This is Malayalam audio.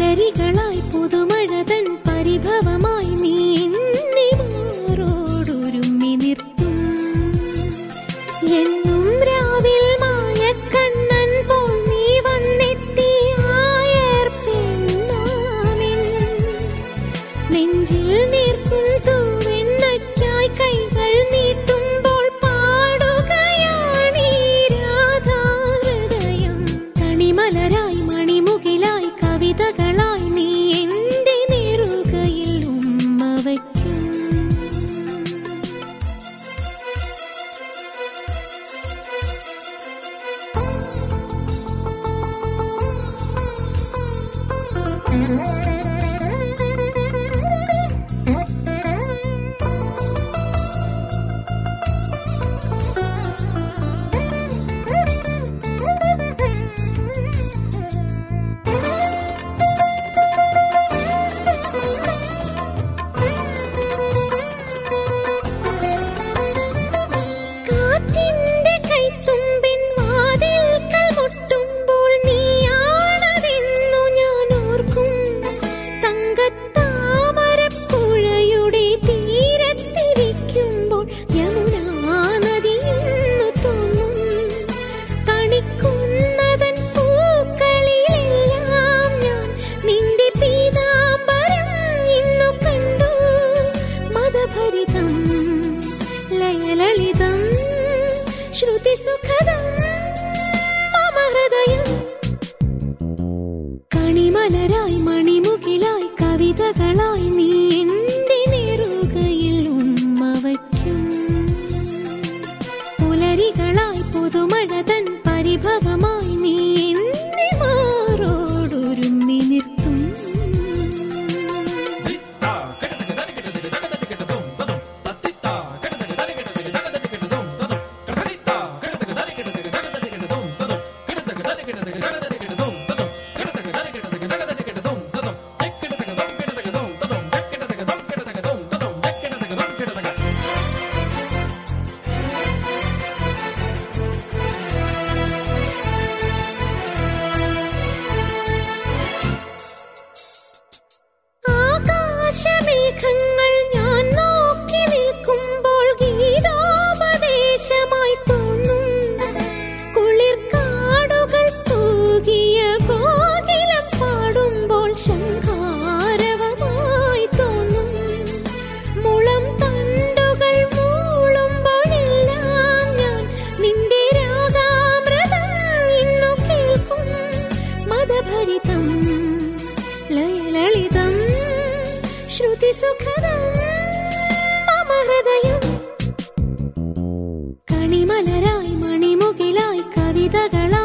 പുലരികളായി പുതുമഴതൻ പരിഭവമായി നീ എന്നെ മാറോടൊരുമ്മി നിർത്തും എന്നും രാവിൽ മായക്കണ്ണൻ പോൽ നീ വന്നെത്തി ആയർപ്പെന്നാമിൻ നെഞ്ചിൽ നീർക്കും തൂവെണ്ണയ്ക്കായി കൈകൾ നീട്ടുമ്പോൾ പാടുകയാണീ രാധാഹൃദയം കണിമലരായി മണിമുകിലായി കവിതകളായി നീ എന്റെ നെറുകയിൽ ഉമ്മ വയ്ക്കും കാറ്റിന്റെ കൈത്തുമ്പിൻ വാതിൽക്കൽ മുട്ടുമ്പോൾ നീയാണതെന്നു ഞാൻ ഓർക്കും തങ്കത്താമരപ്പുഴയുടെ തീരത്തിരിക്കുമ്പോൾ യമുനാ നദിയെന്നു തോന്നും കണിക്കുന്നതൻ പൂക്കളിലെല്ലാം ഞാൻ നിന്റെ പീതാംബരം ഇന്നു കണ്ടു മതഭരിതം ലയലളിതം ശ്രുതിസുഖദം മമ ഹൃദയം കണിമലരായി മണിമുകിലായി കവിതകളായി നീ എന്റെ നെറുകയിൽ ഉമ്മ വയ്ക്കും പുലരികളായി പുതുമഴതൻ പരിഭവമായി നീ എന്നെ മാറോടൊരുമ്മി നിർത്തും ആകാശമേഘങ്ങൾ ഞാൻ നോക്കി നിൽക്കുമ്പോൾ ഗീതോപദേശമായി തോന്നും കുളിർ കാടുകൾ തൂകിയ കോകിലം പാടുമ്പോൾ ശങ്കാരവമായി തോന്നും മുളം തണ്ടുകൾ മൂളുമ്പോഴെല്ലാം ഞാൻ നിന്റെ രാഗാമൃതം ഇന്നു കേൾക്കും മതഭരിതം ലയലളിതം ശ്രുതിസുഖദം മമ ഹൃദയം കണിമലരായി മണിമുകിലായി കവിതകളായി